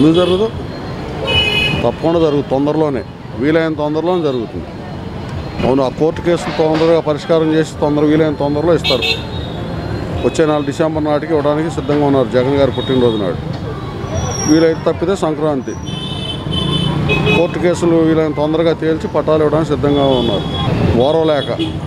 ఎందుకు జరగదు తప్పకుండా జరుగుతుంది తొందరలోనే వీలైన తొందరలోనే జరుగుతుంది అవును ఆ కోర్టు కేసులు తొందరగా పరిష్కారం చేసి తొందర వీలైన తొందరలో ఇస్తారు వచ్చే నాలుగు డిసెంబర్ నాటికి ఇవ్వడానికి సిద్ధంగా ఉన్నారు జగన్ గారి పుట్టినరోజు నాడు వీలైతే తప్పితే సంక్రాంతి కోర్టు కేసులు వీలైన తొందరగా తేల్చి పట్టాలు ఇవ్వడానికి సిద్ధంగా ఉన్నారు ఓరవలేక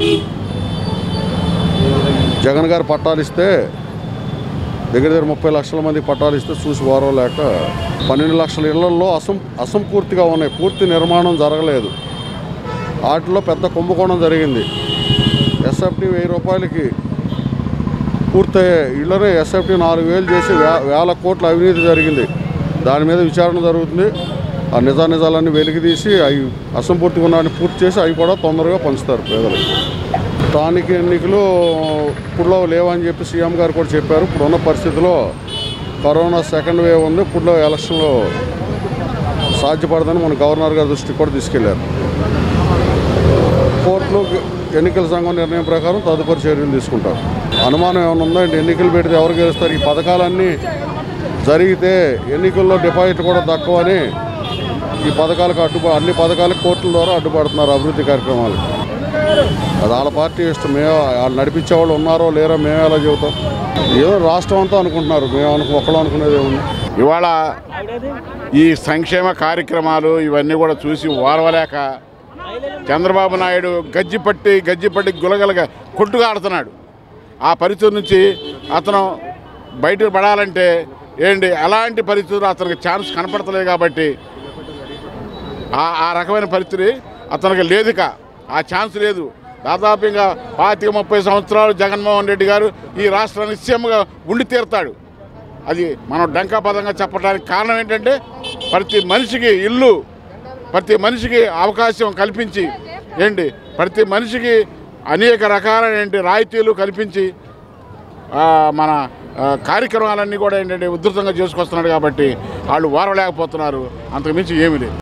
జగన్ గారు పట్టాలు ఇస్తే దగ్గర దగ్గర ముప్పై లక్షల మంది పట్టాలు ఇస్తే చూసి ఓరవలేక పన్నెండు లక్షల ఇళ్లలో అసం అసంపూర్తిగా ఉన్నాయి పూర్తి నిర్మాణం జరగలేదు వాటిలో పెద్ద కుంభకోణం జరిగింది ఎస్ఎఫ్టీ వెయ్యి రూపాయలకి పూర్తయ్యే ఇళ్ళనే ఎస్ఎఫ్టీ నాలుగు వేలు చేసి వే వేల కోట్ల అవినీతి జరిగింది దాని మీద విచారణ జరుగుతుంది ఆ నిజానిజాలన్నీ వెలికి తీసి అవి అసంపూర్తిగా ఉన్నాయని పూర్తి చేసి అవి కూడా తొందరగా పంచుతారు పేదలకు స్థానిక ఎన్నికలు ఇప్పుడులో లేవని చెప్పి సీఎం గారు కూడా చెప్పారు ఇప్పుడున్న పరిస్థితిలో కరోనా సెకండ్ వేవ్ ఉంది ఇప్పుడులో ఎలక్షన్లో సాధ్యపడదని మన గవర్నర్ గారి దృష్టికి కూడా తీసుకెళ్లారు కోర్టులో ఎన్నికల సంఘం నిర్ణయం ప్రకారం తదుపరి చర్యలు తీసుకుంటారు అనుమానం ఏమైనా ఉందా అంటే ఎన్నికలు పెడితే ఎవరు గెలుస్తారు ఈ పథకాలన్నీ జరిగితే ఎన్నికల్లో డిపాజిట్ కూడా తక్కువని ఈ పథకాలకు అడ్డు అన్ని పథకాలకు కోర్టుల ద్వారా అడ్డుపడుతున్నారు అభివృద్ధి కార్యక్రమాలు అది వాళ్ళ పార్టీ ఇష్టం మేము వాళ్ళు నడిపించే వాళ్ళు ఉన్నారో లేరో మేము ఎలా చెబుతాం ఏదో రాష్ట్రం అంతా అనుకుంటున్నారు మేము అనుకు ఒక్కళ్ళు అనుకునేది ఏముంది ఇవాళ ఈ సంక్షేమ కార్యక్రమాలు ఇవన్నీ కూడా చూసి ఓర్వలేక చంద్రబాబు నాయుడు గజ్జిపట్టి గజ్జిపట్టి గులగలగా కొట్టుగాడుతున్నాడు ఆ పరిస్థితి నుంచి అతను బయటకు పడాలంటే ఏంటి అలాంటి పరిస్థితులు అతనికి ఛాన్స్ కనపడతలేదు కాబట్టి ఆ ఆ రకమైన పరిస్థితి అతనికి లేదుక ఆ ఛాన్స్ లేదు దాదాపు ఇంకా పాతిక ముప్పై సంవత్సరాలు జగన్మోహన్ రెడ్డి గారు ఈ రాష్ట్రానికి సీఎంగా ఉండి తీరుతాడు అది మనం డంకాపదంగా చెప్పడానికి కారణం ఏంటంటే ప్రతి మనిషికి ఇల్లు ప్రతి మనిషికి అవకాశం కల్పించి ఏంటి ప్రతి మనిషికి అనేక రకాలైన ఏంటి రాయితీలు కల్పించి ఆ, మన ఆ, కార్యక్రమాలన్నీ కూడా ఏంటంటే ఉధృతంగా చేసుకొస్తున్నాడు కాబట్టి వాళ్ళు వారలేకపోతున్నారు అంతకుమించి ఏమీ లేదు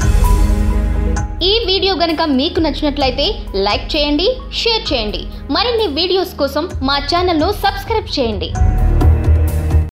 ఈ వీడియో గనక మీకు నచ్చినట్లయితే లైక్ చేయండి షేర్ చేయండి మరిన్ని వీడియోస్ కోసం మా ఛానల్ను సబ్స్క్రైబ్ చేయండి